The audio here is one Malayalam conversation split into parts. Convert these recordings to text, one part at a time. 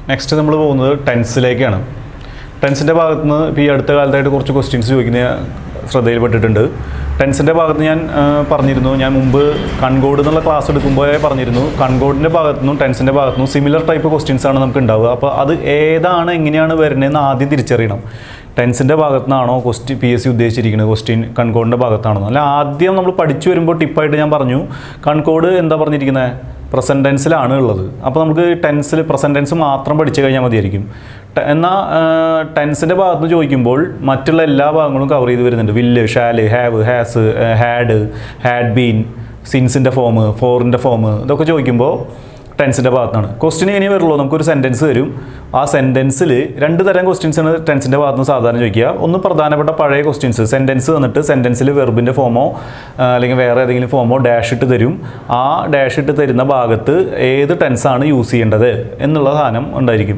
നെക്സ്റ്റ് നമ്മൾ പോകുന്നത് ടെൻസിലേക്കാണ് ടെൻസിൻ്റെ ഭാഗത്ത് നിന്ന് ഇപ്പോൾ ഈ അടുത്ത കാലത്തായിട്ട് കുറച്ച് ക്വസ്റ്റ്യൻസ് ചോദിക്കുന്ന ശ്രദ്ധയിൽപ്പെട്ടിട്ടുണ്ട് ടെൻസിൻ്റെ ഭാഗത്ത് ഞാൻ ആ, പറഞ്ഞിരുന്നു ഞാൻ മുമ്പ് കൺകോഡ് എന്നുള്ള ക്ലാസ് എടുക്കുമ്പോഴേ പറഞ്ഞിരുന്നു കൺകോഡിൻ്റെ ഭാഗത്തു നിന്നും ടെൻസിൻ്റെ ഭാഗത്തു നിന്നും സിമിലർ ടൈപ്പ് ക്വസ്റ്റ്യൻസ് ആണ് നമുക്ക് ഉണ്ടാവുക അപ്പോൾ അത് ഏതാണ് എങ്ങനെയാണ് വരുന്നതെന്ന് ആദ്യം തിരിച്ചറിയണം ടെൻസിൻ്റെ ഭാഗത്തു നിന്നാണോ ക്വസ്റ്റ്യൻ പി എസ് സി ഉദ്ദേശിച്ചിരിക്കുന്നത് ക്വസ്റ്റ്യൻ കൺകോഡിൻ്റെ ഭാഗത്താണോ അല്ല ആദ്യം നമ്മൾ പഠിച്ചു വരുമ്പോൾ ടിപ്പായിട്ട് ഞാൻ പറഞ്ഞു കൺകോഡ് എന്താ പറഞ്ഞിരിക്കുന്നത് പ്രസൻറ്റ് ടെൻസിലാണ് ഉള്ളത് അപ്പോൾ നമുക്ക് ടെൻസിൽ പ്രസൻറ്റ് ടെൻസ് മാത്രം പഠിച്ചു കഴിഞ്ഞാൽ മതിയായിരിക്കും ടെ- എന്നാൽ ടെൻസിൻ്റെ ഭാഗത്ത് നിന്ന് ചോദിക്കുമ്പോൾ മറ്റുള്ള എല്ലാ ഭാഗങ്ങളും കവർ ചെയ്ത് വരുന്നുണ്ട് will shall have has had had been സിൻസിൻ്റെ ഫോം ഫോറിൻ്റെ ഫോം ഇതൊക്കെ ചോദിക്കുമ്പോൾ ടെൻസിൻ്റെ ഭാഗത്താണ് ക്വസ്റ്റ്യൻ ഇങ്ങനെ വരുള്ളൂ നമുക്കൊരു സെൻറ്റൻസ് വരും ആ സെൻറ്റൻസിൽ രണ്ട് തരം ക്വസ്റ്റ്യൻസ് ആണ് ടെൻസിൻ്റെ ഭാഗത്ത് നിന്ന് സാധാരണ ചോദിക്കുക ഒന്ന് പ്രധാനപ്പെട്ട പഴയ ക്വസ്റ്റ്യൻസ് സെൻറ്റൻസ് തന്നിട്ട് സെൻറ്റൻസിൽ വെർബിൻ്റെ ഫോമോ അല്ലെങ്കിൽ വേറെ ഏതെങ്കിലും ഫോമോ ഡാഷ് ഇട്ട് തരും ആ ഡാഷ് ഇട്ട് തരുന്ന ഭാഗത്ത് ഏത് ടെൻസാണ് യൂസ് ചെയ്യേണ്ടത് എന്നുള്ള സാധനം ഉണ്ടായിരിക്കും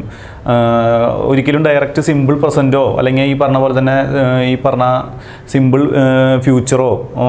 ആഹ് ഒരിക്കലും ഡയറക്റ്റ് സിമ്പിൾ പ്രസൻറ്റോ അല്ലെങ്കിൽ ഈ പറഞ്ഞ പോലെ തന്നെ ആഹ് ഈ പറഞ്ഞ സിമ്പിൾ ഫ്യൂച്ചറോ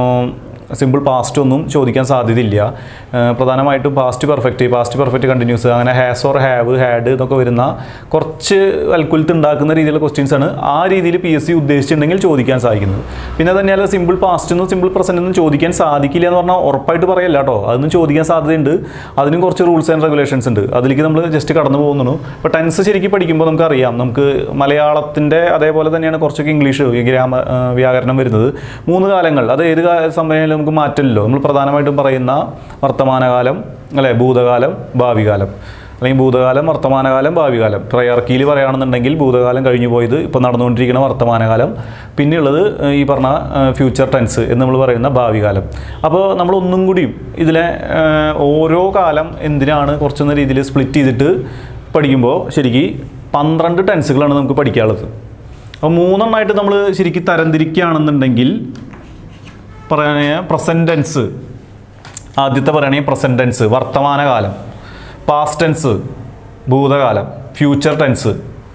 സിമ്പിൾ പാസ്റ്റ് ഒന്നും ചോദിക്കാൻ സാധ്യതയില്ല ഏഹ് പ്രധാനമായിട്ടും past perfect past perfect continuous അങ്ങനെ ഹാസ് ഓർ ഹാവ് ഹാഡ് ഇതൊക്കെ വരുന്ന കുറച്ച് അൽക്കുലത്ത് ഉണ്ടാക്കുന്ന രീതിയിലുള്ള ക്വസ്റ്റ്യൻസ് ആണ് ആ രീതിയിൽ പി എസ് സി ഉദ്ദേശിച്ചിട്ടുണ്ടെങ്കിൽ ചോദിക്കാൻ സാധിക്കുന്നത് പിന്നെ തന്നെയല്ല സിമ്പിൾ പാസ്റ്റ് എന്നും സിമ്പിൾ പ്രസന്റ് എന്നും ചോദിക്കാൻ സാധിക്കില്ല എന്ന് പറഞ്ഞാൽ ഉറപ്പായിട്ട് പറയല്ല കേട്ടോ അതൊന്നും ചോദിക്കാൻ സാധ്യതയുണ്ട് അതിനും കുറച്ച് റൂൾസ് ആൻഡ് റെഗുലേഷൻസ് ഉണ്ട് അതിലേക്ക് നമ്മൾ ജസ്റ്റ് കടന്നു പോകുന്നു ഇപ്പോൾ ടെൻസ് ശരിക്കും പഠിക്കുമ്പോൾ നമുക്കറിയാം നമുക്ക് മലയാളത്തിൻ്റെ അതേപോലെ തന്നെയാണ് കുറച്ചൊക്കെ ഇംഗ്ലീഷ് ഈ ഗ്രാമ ആ, വ്യാകരണം വരുന്നത് മൂന്ന് കാലങ്ങൾ അത് ഏത് കാ- സമയമായാലും നമുക്ക് മാറ്റില്ലല്ലോ നമ്മൾ പ്രധാനമായിട്ടും പറയുന്ന വർത്തമാനകാലം അല്ലേ ഭൂതകാലം ഭാവികാലം അല്ലെങ്കിൽ ഭൂതകാലം വർത്തമാനകാലം ഭാവികാലം ട്രയർക്കിയിൽ പറയുകയാണെന്നുണ്ടെങ്കിൽ ഭൂതകാലം കഴിഞ്ഞു പോയത് ഇപ്പോൾ നടന്നുകൊണ്ടിരിക്കുന്ന വർത്തമാനകാലം പിന്നെയുള്ളത് ഏഹ്, ഈ പറഞ്ഞ ഫ്യൂച്ചർ ടെൻസ് എന്ന് നമ്മൾ പറയുന്ന ഭാവികാലം അപ്പോൾ നമ്മൾ ഒന്നും കൂടിയും ഇതിലെ ഏഹ്, ഓരോ കാലം എന്തിനാണ് കുറച്ചൊന്ന രീതിയിൽ സ്പ്ലിറ്റ് ചെയ്തിട്ട് പഠിക്കുമ്പോൾ ശരിക്കും പന്ത്രണ്ട് ടെൻസുകളാണ് നമുക്ക് പഠിക്കാനുള്ളത് അപ്പോൾ മൂന്നെണ്ണമായിട്ട് നമ്മൾ ശരിക്കും തരംതിരിക്കുകയാണെന്നുണ്ടെങ്കിൽ പറയുകയാണെങ്കിൽ പ്രസൻറ്റ് ടെൻസ് ആദ്യത്തെ പറയുകയാണെങ്കിൽ പ്രസൻറ്റ് ടെൻസ് വർത്തമാനകാലം പാസ്റ്റ് ടെൻസ് ഭൂതകാലം ഫ്യൂച്ചർ ടെൻസ്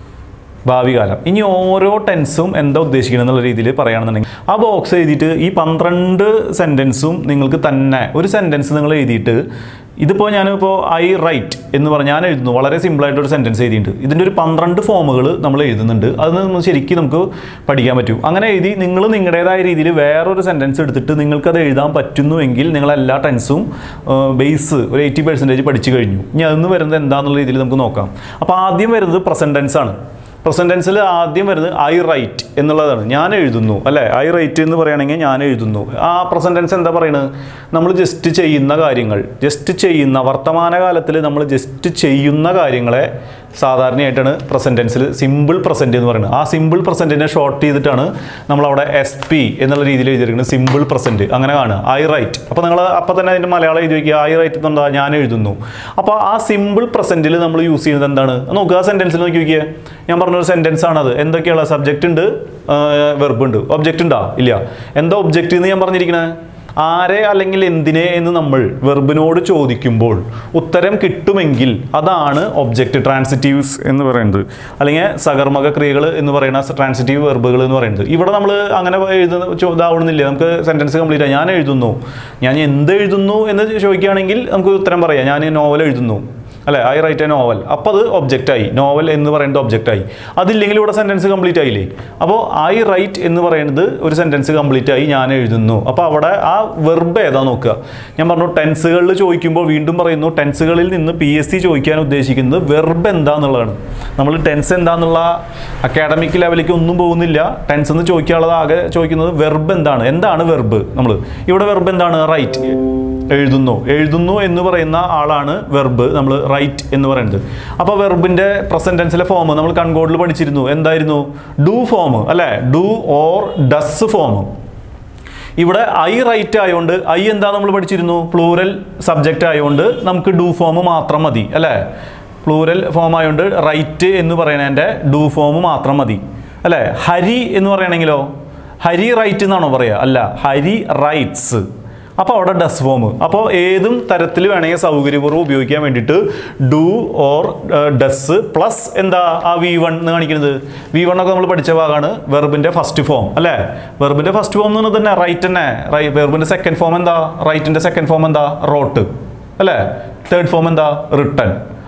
ഭാവി കാലം ഇനി ഓരോ ടെൻസും എന്താ ഉദ്ദേശിക്കുന്നത് എന്നുള്ള രീതിയിൽ പറയുകയാണെന്നുണ്ടെങ്കിൽ ആ ബോക്സ് എഴുതിയിട്ട് ഈ പന്ത്രണ്ട് സെൻറ്റൻസും നിങ്ങൾക്ക് തന്നെ ഒരു സെൻറ്റൻസ് നിങ്ങൾ എഴുതിയിട്ട് ഇതിപ്പോൾ ഞാനിപ്പോൾ ഐ റൈറ്റ് എന്ന് പറഞ്ഞ് ഞാൻ എഴുതുന്നു വളരെ സിമ്പിളായിട്ടൊരു സെൻറ്റൻസ് എഴുതിയിട്ടുണ്ട് ഇതിൻ്റെ ഒരു പന്ത്രണ്ട് ഫോമുകൾ നമ്മൾ എഴുതുന്നുണ്ട് അത് നമ്മൾ ശരിക്കും നമുക്ക് പഠിക്കാൻ പറ്റും അങ്ങനെ എഴുതി നിങ്ങൾ നിങ്ങളുടേതായ രീതിയിൽ വേറൊരു സെൻറ്റൻസ് എടുത്തിട്ട് നിങ്ങൾക്കത് എഴുതാൻ പറ്റുന്നുവെങ്കിൽ നിങ്ങൾ എല്ലാ ടെൻസും ബേസ് ഒരു എയ്റ്റി പെർസെൻറ്റേജ് പഠിച്ചു കഴിഞ്ഞു ഇനി അതൊന്ന് വരുന്നത് എന്താണെന്നുള്ള രീതിയിൽ നമുക്ക് നോക്കാം അപ്പോൾ ആദ്യം വരുന്നത് പ്രസൻറ്റ് ടെൻസ് ആണ് പ്രസന്റ് ടെൻസിൽ ആദ്യം വരുന്നത് ഐ റൈറ്റ് എന്നുള്ളതാണ് ഞാൻ എഴുതുന്നു അല്ലേ ഐ റൈറ്റ് എന്ന് പറയുകയാണെങ്കിൽ ഞാൻ എഴുതുന്നു ആ പ്രസന്റ് ടെൻസ് എന്താ പറയുന്നത് നമ്മൾ ജസ്റ്റ് ചെയ്യുന്ന കാര്യങ്ങൾ ജസ്റ്റ് ചെയ്യുന്ന വർത്തമാനകാലത്തിൽ നമ്മൾ ജസ്റ്റ് ചെയ്യുന്ന കാര്യങ്ങളെ സാധാരണയായിട്ടാണ് പ്രസന്റ് ടെൻസിൽ സിമ്പിൾ പ്രസന്റ് എന്ന് പറയുന്നത് ആ സിമ്പിൾ പ്രസന്റിനെ ഷോർട്ട് ചെയ്തിട്ടാണ് നമ്മളവിടെ എസ് പി എന്നുള്ള രീതിയിൽ എഴുതിയിരിക്കുന്നത് സിമ്പിൾ പ്രസന്റ് അങ്ങനെ കാണുക ഐ റൈറ്റ് അപ്പോൾ നിങ്ങൾ അപ്പോൾ തന്നെ അതിൻ്റെ മലയാളം എഴുതി വയ്ക്കുക ഐ റൈറ്റ് എന്താ ഞാൻ എഴുതുന്നു അപ്പോൾ ആ സിമ്പിൾ പ്രസന്റിൽ നമ്മൾ യൂസ് ചെയ്യുന്നത് എന്താണ് നോക്കുക ആ സെൻറ്റൻസിൽ നോക്കി നോക്കിയേ ഞാൻ പറഞ്ഞൊരു സെൻറ്റൻസ് ആണത് എന്തൊക്കെയുള്ള സബ്ജക്റ്റ് ഉണ്ട് വെർബ് ഉണ്ട് ഒബ്ജക്റ്റ് ഉണ്ടോ ഇല്ല എന്താ ഒബ്ജക്റ്റ് എന്ന് ഞാൻ പറഞ്ഞിരിക്കണേ ആരെ അല്ലെങ്കിൽ എന്തിനെ എന്ന് നമ്മൾ വെർബിനോട് ചോദിക്കുമ്പോൾ ഉത്തരം കിട്ടുമെങ്കിൽ അതാണ് ഒബ്ജക്റ്റ് ട്രാൻസിറ്റീവ്സ് എന്ന് പറയുന്നത് അല്ലെങ്കിൽ സകർമ്മക ക്രിയകൾ എന്ന് പറയുന്ന ട്രാൻസിറ്റീവ് വെർബുകൾ എന്ന് പറയുന്നത് ഇവിടെ നമ്മൾ അങ്ങനെ എഴുതുന്ന ചോ- ഇതാവണമെന്നില്ല നമുക്ക് സെൻറ്റൻസ് കംപ്ലീറ്റ് ആയി ഞാൻ എഴുതുന്നു ഞാൻ എന്ത് എഴുതുന്നു എന്ന് ചോദിക്കുകയാണെങ്കിൽ നമുക്ക് ഉത്തരം പറയാം ഞാൻ നോവൽ എഴുതുന്നു അല്ലെ ഐ റൈറ്റ് എ നോവൽ അപ്പോൾ അത് ഒബ്ജക്റ്റായി നോവൽ എന്ന് പറയുന്നത് ഒബ്ജക്റ്റായി അതില്ലെങ്കിൽ ഇവിടെ സെൻറ്റൻസ് കംപ്ലീറ്റ് ആയില്ലേ അപ്പോൾ ഐ റൈറ്റ് എന്ന് പറയുന്നത് ഒരു സെൻറ്റൻസ് കംപ്ലീറ്റ് ആയി ഞാൻ എഴുതുന്നു അപ്പോൾ അവിടെ ആ വെർബ് ഏതാ നോക്കുക ഞാൻ പറഞ്ഞു ടെൻസുകളിൽ ചോദിക്കുമ്പോൾ വീണ്ടും പറയുന്നു ടെൻസുകളിൽ നിന്ന് പി എസ് സി ചോദിക്കാൻ ഉദ്ദേശിക്കുന്നത് വെർബ് എന്താന്നുള്ളതാണ് നമ്മൾ ടെൻസ് എന്താന്നുള്ള അക്കാഡമിക് ലെവലിലേക്ക് ഒന്നും പോകുന്നില്ല ടെൻസ് എന്ന് ചോദിക്കാനുള്ളത് ആകെ ചോദിക്കുന്നത് വെർബ് എന്താണ് എന്താണ് വെർബ് നമ്മൾ ഇവിടെ വെർബ് എന്താണ് റൈറ്റ് എഴുതുന്നു എഴുതുന്നു എന്ന് പറയുന്ന ആളാണ് വെർബ് നമ്മൾ റൈറ്റ് എന്ന് പറയുന്നത് അപ്പോൾ വെർബിൻ്റെ പ്രസന്റ് ടെൻസിലെ ഫോം നമ്മൾ കൺകോഡിൽ പഠിച്ചിരുന്നു എന്തായിരുന്നു ഡു ഫോം അല്ലേ ഡു ഓർ ഡസ് ഫോം ഇവിടെ ഐ റൈറ്റ് ആയതുകൊണ്ട് ഐ എന്താ നമ്മൾ പഠിച്ചിരുന്നു പ്ലൂരൽ സബ്ജക്റ്റ് ആയതുകൊണ്ട് നമുക്ക് ഡു ഫോം മാത്രം മതി അല്ലേ പ്ലൂരൽ ഫോം ആയതുകൊണ്ട് റൈറ്റ് എന്ന് പറയുന്നതിൻ്റെ ഡു ഫോം മാത്രം മതി അല്ലേ ഹരി എന്ന് പറയണമെങ്കിലോ ഹരി റൈറ്റ് എന്നാണോ പറയുക അല്ല ഹരി റൈറ്റ്സ് അപ്പോൾ അവിടെ ഡസ് ഫോം അപ്പോൾ ഏതും തരത്തിൽ വേണമെങ്കിൽ സൗകര്യപൂർവ്വം ഉപയോഗിക്കാൻ വേണ്ടിയിട്ട് ഡു ഓർ ഡസ് പ്ലസ് എന്താ ആ വി വൺ എന്ന് കാണിക്കുന്നത് വി വൺ ഒക്കെ നമ്മൾ പഠിച്ച ഭാഗമാണ് വെർബിൻ്റെ ഫസ്റ്റ് ഫോം അല്ലേ വെർബിൻ്റെ ഫസ്റ്റ് ഫോം എന്ന് പറഞ്ഞാൽ തന്നെ റൈറ്റ് തന്നെ റൈ വെർബിൻ്റെ സെക്കൻഡ് ഫോം എന്താ റൈറ്റിൻ്റെ സെക്കൻഡ് ഫോം എന്താ റോട്ട് അല്ലേ തേർഡ് ഫോം എന്താ റിട്ടൺ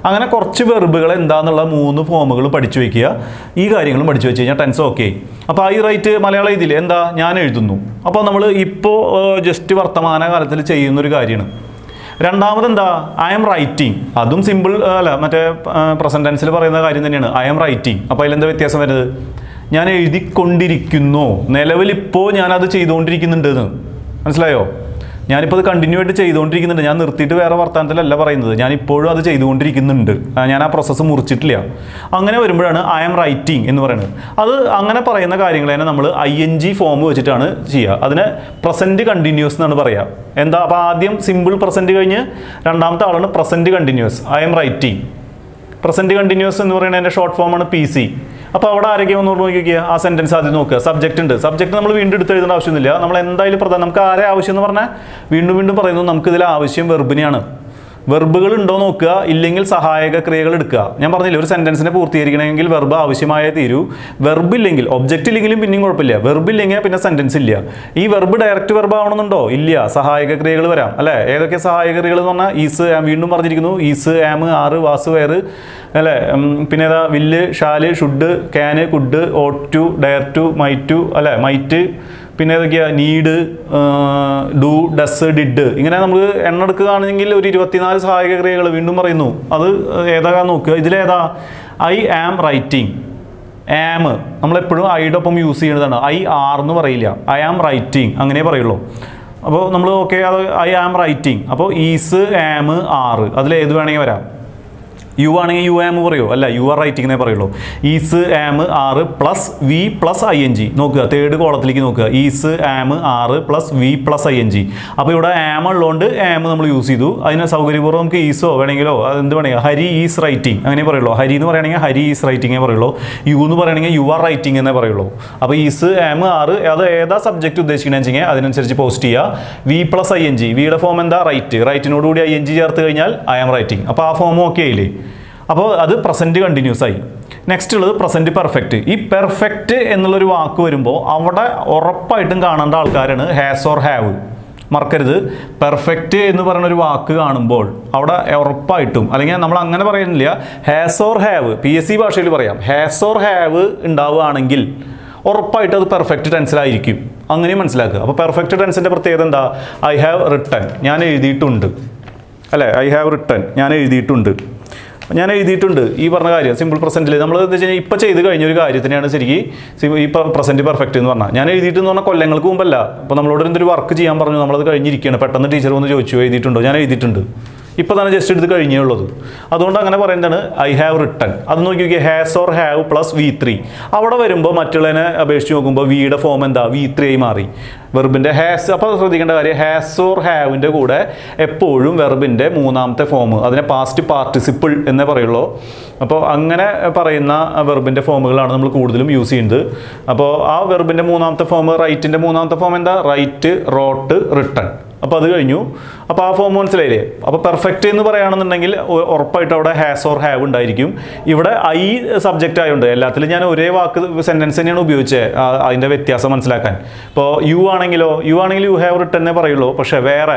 അങ്ങനെ കുറച്ച് വെർബുകൾ എന്താന്നുള്ള മൂന്ന് ഫോമുകൾ പഠിച്ചു വെക്കുക ഈ കാര്യങ്ങളും പഠിച്ചു വെച്ച് കഴിഞ്ഞാൽ ടെൻസ് ഓക്കെ അപ്പോൾ ഐ റൈറ്റ് മലയാളം ഇതിൽ എന്താ ഞാൻ എഴുതുന്നു അപ്പോൾ നമ്മൾ ഇപ്പോൾ ജസ്റ്റ് വർത്തമാന കാലത്തിൽ ചെയ്യുന്നൊരു കാര്യമാണ് രണ്ടാമത് എന്താ ഐ എം റൈറ്റിംഗ് അതും സിമ്പിൾ അല്ല മറ്റേ പ്രസന്റ് ടെൻസിൽ പറയുന്ന കാര്യം തന്നെയാണ് ഐ എം റൈറ്റിംഗ് അപ്പോൾ അതിലെന്താ വ്യത്യാസം വരുന്നത് ഞാൻ എഴുതിക്കൊണ്ടിരിക്കുന്നു നിലവിലിപ്പോൾ ഞാനത് ചെയ്തുകൊണ്ടിരിക്കുന്നുണ്ട് എന്ന് മനസ്സിലായോ ഞാനിപ്പോൾ അത് കണ്ടിന്യൂ ആയിട്ട് ചെയ്തുകൊണ്ടിരിക്കുന്നുണ്ട് ഞാൻ നിർത്തിയിട്ട് വേറെ വർത്തമാനത്തിലല്ല പറയുന്നത് ഞാൻ ഇപ്പോഴും അത് ചെയ്തുകൊണ്ടിരിക്കുന്നുണ്ട് ആ, ഞാൻ ആ പ്രോസസ്സ് മുറിച്ചിട്ടില്ല അങ്ങനെ വരുമ്പോഴാണ് ഐ ആം റൈറ്റിംഗ് എന്ന് പറയുന്നത് അത് അങ്ങനെ പറയുന്ന കാര്യങ്ങൾ തന്നെ നമ്മൾ ഐ എൻ ജി ഫോം വെച്ചിട്ടാണ് ചെയ്യുക അതിന് പ്രസൻറ്റ് കണ്ടിന്യൂസ് എന്നാണ് പറയുക എന്താ അപ്പോൾ ആദ്യം സിമ്പിൾ പ്രസൻറ്റ് കഴിഞ്ഞ് രണ്ടാമത്തെ ആളാണ് present continuous I'm writing present continuous എന്ന് പറയുന്നത് എൻ്റെ ഷോർട്ട് ഫോമാണ് പി സി അപ്പോൾ അവിടെ ആരൊക്കെ ഒന്ന് ഓർമ്മ നോക്കിക്കുക ആ സെൻറ്റൻസ് ആദ്യം നോക്കുക സബ്ജക്റ്റ് ഉണ്ട് സബ്ജക്റ്റ് നമ്മൾ വീണ്ടും എടുത്ത് എഴുതേണ്ട ആവശ്യമൊന്നുമില്ല നമ്മൾ എന്തായാലും പ്രധാനം നമുക്ക് ആരെ ആവശ്യം എന്ന് പറഞ്ഞാൽ വീണ്ടും വീണ്ടും പറയുന്നു നമുക്ക് ഇതിൽ ആവശ്യം വെർബിനെയാണ് വെർബുകൾ ഉണ്ടോ നോക്കുക ഇല്ലെങ്കിൽ സഹായക ക്രിയകൾ എടുക്കുക ഞാൻ പറഞ്ഞില്ല ഒരു സെൻറ്റൻസിനെ പൂർത്തീകരിക്കണമെങ്കിൽ വെർബ് ആവശ്യമായ തീരൂ വെർബ് ഇല്ലെങ്കിൽ ഒബ്ജക്റ്റ് ഇല്ലെങ്കിലും പിന്നെയും കുഴപ്പമില്ല വെർബ് ഇല്ലെങ്കിൽ പിന്നെ സെൻറ്റൻസ് ഇല്ല ഈ വെർബ് ഡയറക്റ്റ് വെർബ് ആവണമെന്നുണ്ടോ ഇല്ല സഹായക ക്രിയകൾ വരാം അല്ലേ ഏതൊക്കെ സഹായക ക്രിയകൾ എന്ന് പറഞ്ഞാൽ ഈസ് ആം വീണ്ടും പറഞ്ഞിരിക്കുന്നു ഈസ് ആം ആറ് വാസ് വേറ് അല്ലേ ഉം, പിന്നെ ഏതാ will shall should can could ought to dare to may to അല്ലേ മൈറ്റ് പിന്നെ ഏതൊക്കെയാ നീഡ് ഡു ഡസ് ഡിഡ് ഇങ്ങനെ നമുക്ക് എണ്ണ എടുക്കുകയാണെങ്കിൽ ഒരു ഇരുപത്തിനാല് സഹായക ക്രിയകൾ വീണ്ടും പറയുന്നു അത് ഏതാ നോക്കുക ഇതിലേതാ ഐ ആം റൈറ്റിംഗ് ആം നമ്മളെപ്പോഴും ഐയുടെ ഒപ്പം യൂസ് ചെയ്യുന്നതാണ് ഐ ആർ എന്ന് പറയില്ല ഐ ആം റൈറ്റിംഗ് അങ്ങനെ പറയുള്ളൂ അപ്പോൾ നമ്മൾ ഓക്കെ അത് ഐ ആം റൈറ്റിംഗ് അപ്പോൾ ഈസ് ആം ആറ് അതിൽ ഏത് വേണമെങ്കിൽ വരാം യു ആണെങ്കിൽ യു ആം പറയുമോ അല്ല യു ആർ റൈറ്റിംഗ് എന്നേ പറയുള്ളൂ is am are plus V plus I N G നോക്കുക തേർഡ് കോളത്തിലേക്ക് നോക്കുക is am are plus V plus I N G അപ്പോൾ ഇവിടെ ആം ഉള്ളതുകൊണ്ട് ആം നമ്മൾ യൂസ് ചെയ്തു അതിന് സൗകര്യപൂർവ്വം നമുക്ക് ഈസോ വേണമെങ്കിലോ അത് എന്ത് വേണമെങ്കിൽ ഹരി ഈസ് റൈറ്റിംഗ് അങ്ങനെ പറയുള്ളൂ ഹരി എന്ന് പറയുകയാണെങ്കിൽ ഹരി ഈസ് റൈറ്റിംഗ് പറയുള്ളൂ യു എന്ന് പറയുകയാണെങ്കിൽ യു ആർ റൈറ്റിംഗ് എന്നേ പറയുള്ളൂ അപ്പോൾ ഈസ് ആം ആറ് അത് ഏതാ സബ്ജക്റ്റ് ഉദ്ദേശിക്കണമെന്ന് വെച്ചെങ്കിൽ അതിനനുസരിച്ച് പോസ്റ്റ് ചെയ്യുക V plus I N G വിയുടെ ഫോം എന്താ റൈറ്റ് റൈറ്റിനോട് കൂടി ഐ എൻ ജി ചേർത്ത് കഴിഞ്ഞാൽ ഐ ആം റൈറ്റിംഗ് അപ്പോൾ ആ ഫോം ഓക്കെ ആയില്ലേ അപ്പോൾ അത് പ്രസൻറ്റ് കണ്ടിന്യൂസ് ആയി നെക്സ്റ്റ് ഉള്ളത് പ്രസൻറ്റ് പെർഫെക്റ്റ് ഈ പെർഫെക്റ്റ് എന്നുള്ളൊരു വാക്ക് വരുമ്പോൾ അവിടെ ഉറപ്പായിട്ടും കാണേണ്ട ആൾക്കാരാണ് ഹാസ് ഓർ ഹാവ് മറക്കരുത് പെർഫെക്റ്റ് എന്ന് പറയുന്ന ഒരു വാക്ക് കാണുമ്പോൾ അവിടെ ഉറപ്പായിട്ടും അല്ലെങ്കിൽ നമ്മൾ അങ്ങനെ പറയുന്നില്ല has or have P S C ഭാഷയിൽ പറയാം ഹാസ് ഓർ ഹാവ് ഉണ്ടാവുകയാണെങ്കിൽ ഉറപ്പായിട്ട് അത് പെർഫെക്റ്റ് ടെൻസിലായിരിക്കും അങ്ങനെയും മനസ്സിലാക്കുക അപ്പോൾ പെർഫെക്റ്റ് ടെൻസിൻ്റെ പ്രത്യേകത എന്താ ഐ ഹാവ് റിട്ടൺ ഞാൻ എഴുതിയിട്ടുണ്ട് അല്ലേ ഐ ഹാവ് റിട്ടൺ ഞാൻ എഴുതിയിട്ടുണ്ട് ഞാൻ എഴുതിയിട്ടുണ്ട് ഈ പറഞ്ഞ കാര്യം സിമ്പിൾ പ്രസൻറ്റിൽ നമ്മൾ എന്താ വെച്ച് കഴിഞ്ഞാൽ ഇപ്പോൾ ചെയ്ത് കഴിഞ്ഞ ഒരു കാര്യത്തിനാണ് ശരിക്കും ഈ പ്രസൻറ്റ് പെർഫെക്റ്റ് എന്ന് പറഞ്ഞാൽ ഞാൻ എഴുതിയിട്ടെന്ന് പറഞ്ഞാൽ കൊല്ലങ്ങൾക്ക് മുമ്പല്ല അപ്പോൾ നമ്മളോട് എന്തൊരു വർക്ക് ചെയ്യാൻ പറഞ്ഞു നമ്മളത് കഴിഞ്ഞിരിക്കുകയാണ് പെട്ടെന്ന് ടീച്ചർ വന്ന് ചോദിച്ചു എഴുതിയിട്ടുണ്ടോ ഞാൻ എഴുതിയിട്ടുണ്ട് ഇപ്പോൾ തന്നെ ജസ്റ്റ് എടുത്ത് കഴിഞ്ഞേ ഉള്ളത് അതുകൊണ്ട് അങ്ങനെ പറയുന്നതാണ് ഐ ഹാവ് റിട്ടൺ അത് നോക്കി നോക്കിയാൽ has or have plus V three അവിടെ വരുമ്പോൾ മറ്റുള്ളതിനെ അപേക്ഷിച്ച് നോക്കുമ്പോൾ വിയുടെ ഫോം എന്താ വി ത്രീ ആയി മാറി വെർബിൻ്റെ ഹാസ് അപ്പോൾ ശ്രദ്ധിക്കേണ്ട കാര്യം ഹാസ് ഓർ ഹാവിൻ്റെ കൂടെ എപ്പോഴും വെർബിൻ്റെ മൂന്നാമത്തെ ഫോം അതിനെ പാസ്റ്റ് പാർട്ടിസിപ്പിൾ എന്നേ പറയുള്ളൂ അപ്പോൾ അങ്ങനെ പറയുന്ന വെർബിൻ്റെ ഫോമുകളാണ് നമ്മൾ കൂടുതലും യൂസ് ചെയ്യുന്നത് അപ്പോൾ ആ വെർബിൻ്റെ മൂന്നാമത്തെ ഫോം റൈറ്റിൻ്റെ മൂന്നാമത്തെ ഫോം എന്താ റൈറ്റ് റോട്ട് റിട്ടൺ അപ്പോൾ അത് കഴിഞ്ഞു അപ്പോൾ ആ ഫോം മനസ്സിലായില്ലേ അപ്പോൾ പെർഫെക്റ്റ് എന്ന് പറയുകയാണെന്നുണ്ടെങ്കിൽ ഉ- ഉറപ്പായിട്ട് അവിടെ ഹാസ് ഓർ ഹാവ് ഉണ്ടായിരിക്കും ഇവിടെ ഐ സബ്ജക്റ്റ് ആയതുകൊണ്ട് എല്ലാത്തിലും ഞാൻ ഒരേ വാക്ക് സെൻറ്റൻസ് തന്നെയാണ് ഉപയോഗിച്ചത് ആ- അതിൻ്റെ വ്യത്യാസം മനസ്സിലാക്കാൻ ഇപ്പോൾ യു ആണെങ്കിലോ യു ആണെങ്കിൽ യു ഹാവ് റിട്ടൺ എന്നേ പറയുള്ളൂ പക്ഷേ വേറെ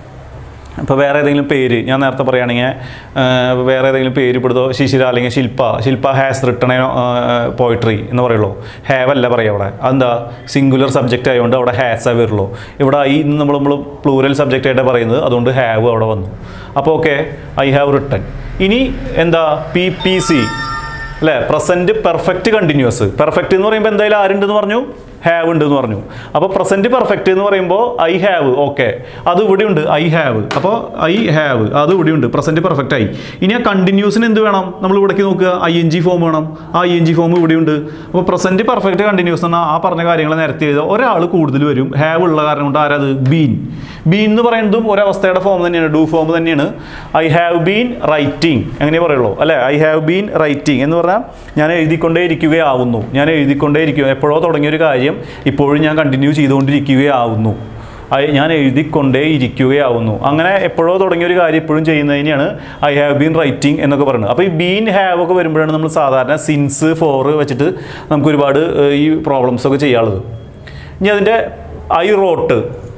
ഇപ്പോൾ വേറെ ഏതെങ്കിലും പേര് ഞാൻ നേരത്തെ പറയുകയാണെങ്കിൽ ആ, വേറെ ഏതെങ്കിലും പേര് ഇപ്പെടുത്തോ ശിശിര അല്ലെങ്കിൽ Shilpa Shilpa has written poetry എന്ന് പറയുള്ളൂ ഹാവ് അല്ല പറയുക അവിടെ അതെന്താ സിംഗുലർ സബ്ജക്റ്റ് ആയതുകൊണ്ട് അവിടെ ഹാസ് ആ വരുള്ളൂ ഇവിടെ ഐ ഇന്ന് നമ്മൾ നമ്മൾ പ്ലൂരൽ സബ്ജക്റ്റ് ആയിട്ടാണ് പറയുന്നത് അതുകൊണ്ട് ഹാവ് അവിടെ വന്നു അപ്പോൾ ഓക്കെ ഐ ഹാവ് റിട്ടൺ ഇനി എന്താ പി പി സി അല്ലേ പ്രസൻറ്റ് പെർഫെക്റ്റ് കണ്ടിന്യൂസ് പെർഫെക്റ്റ് എന്ന് പറയുമ്പോൾ എന്തായാലും ആരുണ്ടെന്ന് പറഞ്ഞു ഹാവ് ഉണ്ട് എന്ന് പറഞ്ഞു അപ്പോൾ പ്രസൻറ്റ് പെർഫെക്റ്റ് എന്ന് പറയുമ്പോൾ ഐ ഹാവ് ഓക്കെ അത് ഇവിടെയുണ്ട് ഐ ഹാവ് അപ്പോൾ ഐ ഹാവ് അത് ഇവിടെയുണ്ട് പ്രസൻറ്റ് പെർഫെക്റ്റ് ആയി ഇനി ആ കണ്ടിന്യൂസിന് എന്ത് വേണം നമ്മൾ ഇവിടേക്ക് നോക്കുക ഐ എൻ ജി ഫോം വേണം ആ ഐ എൻ ജി ഫോം ഇവിടെയുണ്ട് അപ്പോൾ പ്രസൻറ്റ് പെർഫെക്റ്റ് കണ്ടിന്യൂസ് എന്നാൽ ആ പറഞ്ഞ കാര്യങ്ങൾ നേരത്തെ ചെയ്ത ഒരാൾ കൂടുതൽ വരും ഹാവ് ഉള്ള കാരണം കൊണ്ട് ആരത് ബീൻ ബീൻ എന്ന് പറയുന്നതും ഒരവസ്ഥയുടെ ഫോം തന്നെയാണ് ഡു ഫോം തന്നെയാണ് ഐ ഹാവ് ബീൻ റൈറ്റിംഗ് അങ്ങനെ പറയുള്ളൂ അല്ലേ ഐ ഹാവ് ബീൻ റൈറ്റിംഗ് എന്ന് പറഞ്ഞാൽ ഞാൻ എഴുതിക്കൊണ്ടേ ഇരിക്കുകയാവുന്നു ഞാൻ എഴുതിക്കൊണ്ടേ ഇരിക്കുക എപ്പോഴോ തുടങ്ങിയ ഒരു കാര്യം ഇപ്പോഴും ഞാൻ കണ്ടിന്യൂ ചെയ്തുകൊണ്ടിരിക്കുകയാവുന്നു ഐ- ഞാൻ എഴുതിക്കൊണ്ടേ ഇരിക്കുകയാവുന്നു അങ്ങനെ എപ്പോഴോ തുടങ്ങിയ ഒരു കാര്യം ഇപ്പോഴും ചെയ്യുന്നതിനെയാണ് ഐ ഹാവ് ബീൻ റൈറ്റിംഗ് എന്നൊക്കെ പറയുന്നത് അപ്പോൾ ഈ ബീൻ ഹാവ് ഒക്കെ വരുമ്പോഴാണ് നമ്മൾ സാധാരണ സിൻസ് ഫോർ വെച്ചിട്ട് നമുക്ക് ഒരുപാട് ഏഹ്, ഈ പ്രോബ്ലംസ് ഒക്കെ ചെയ്യാനുള്ളത് ഇനി അതിൻ്റെ ഐ റോട്ട്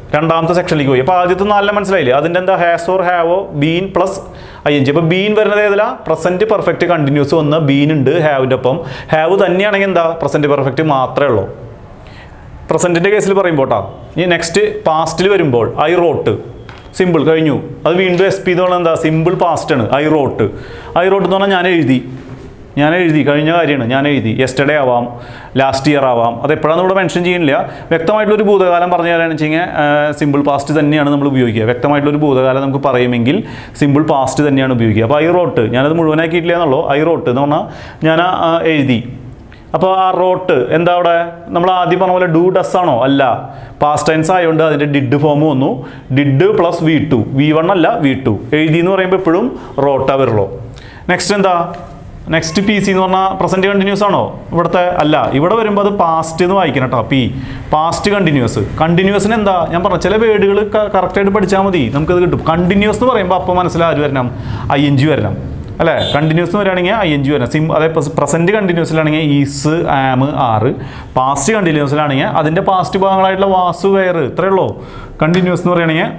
രണ്ടാമത്തെ സെക്ഷനിലേക്ക് പോയി അപ്പോൾ ആദ്യത്തെ നാലിനെ മനസ്സിലായില്ലേ അതിൻ്റെ എന്താ ഹാസ് ഓർ ഹാവോ been plus I N G അപ്പോൾ ബീൻ വരുന്നത് ഏതില പ്രസൻറ്റ് പെർഫെക്റ്റ് കണ്ടിന്യൂസ് വന്ന് ബീൻ ഉണ്ട് ഹാവിൻ്റെ ഒപ്പം ഹാവ് തന്നെയാണെങ്കിൽ എന്താ പ്രസൻറ്റ് പെർഫെക്റ്റ് മാത്രമേ ഉള്ളൂ പ്രസൻറ്റിൻ്റെ കേസിൽ പറയുമ്പോട്ടാ ഇനി നെക്സ്റ്റ് പാസ്റ്റിൽ വരുമ്പോൾ ഐ റോട്ട് സിമ്പിൾ കഴിഞ്ഞു അത് വീണ്ടും എസ് പി എന്ന് പറഞ്ഞാൽ എന്താ സിമ്പിൾ പാസ്റ്റ് ആണ് ഐ റോട്ട് ഐ റോട്ട് എന്ന് പറഞ്ഞാൽ ഞാൻ എഴുതി ഞാൻ എഴുതി കഴിഞ്ഞ കാര്യമാണ് ഞാൻ എഴുതി യെസ്റ്റർഡേ ആവാം ലാസ്റ്റ് ഇയർ ആവാം അത് എപ്പോഴാണെന്ന് ഇവിടെ മെൻഷൻ ചെയ്യുന്നില്ല വ്യക്തമായിട്ടുള്ളൊരു ഭൂതകാലം പറഞ്ഞു തരാന്ന് വെച്ച് കഴിഞ്ഞാൽ സിമ്പിൾ പാസ്റ്റ് തന്നെയാണ് നമ്മൾ ഉപയോഗിക്കുക വ്യക്തമായിട്ടുള്ളൊരു ഭൂതകാലം നമുക്ക് പറയുമെങ്കിൽ സിമ്പിൾ പാസ്റ്റ് തന്നെയാണ് ഉപയോഗിക്കുക അപ്പോൾ ഐ റോട്ട് ഞാനത് മുഴുവനാക്കിയിട്ടില്ല എന്നുള്ളൂ ഐ റോട്ട് എന്ന് പറഞ്ഞാൽ ഞാൻ ആ, എഴുതി അപ്പോൾ ആ റോട്ട് എന്താ അവിടെ നമ്മൾ ആദ്യം പറഞ്ഞ പോലെ ഡു ഡസ് ആണോ അല്ല പാസ്റ്റ് ടെൻസ് ആയതുകൊണ്ട് അതിൻ്റെ ഡിഡ് ഫോം വന്നു did plus V two V one അല്ല വി ടു എഴുതി എന്ന് പറയുമ്പോൾ എപ്പോഴും റോട്ടാ വരുള്ളൂ നെക്സ്റ്റ് എന്താ നെക്സ്റ്റ് പി സി എന്ന് പറഞ്ഞാൽ പ്രസൻറ്റ് കണ്ടിന്യൂസ് ആണോ ഇവിടുത്തെ അല്ല ഇവിടെ വരുമ്പോൾ അത് പാസ്റ്റ് എന്ന് വായിക്കണം കേട്ടോ പി പാസ്റ്റ് കണ്ടിന്യൂസ് കണ്ടിന്യൂസിന് എന്താ ഞാൻ പറഞ്ഞു ചില വേർഡുകൾ കറക്റ്റായിട്ട് പഠിച്ചാൽ മതി നമുക്കത് കിട്ടും കണ്ടിന്യൂസ് എന്ന് പറയുമ്പോൾ അപ്പോൾ മനസ്സിലാര് വരണം ഐ എൻ ജി വരണം അല്ലേ കണ്ടിന്യൂസ് എന്ന് പറയുകയാണെങ്കിൽ ഐ എൻ ജി വരണം സിം അതായത് പ്രസൻറ്റ് കണ്ടിന്യൂസിലാണെങ്കിൽ ഈസ് ആം ആറ് പാസ്റ്റ് കണ്ടിന്യൂസിലാണെങ്കിൽ അതിൻ്റെ പാസ്റ്റ് ഭാഗങ്ങളായിട്ടുള്ള വാസു കയറ് ഇത്രയേ ഉള്ളൂ കണ്ടിന്യൂസ് എന്ന് പറയുകയാണെങ്കിൽ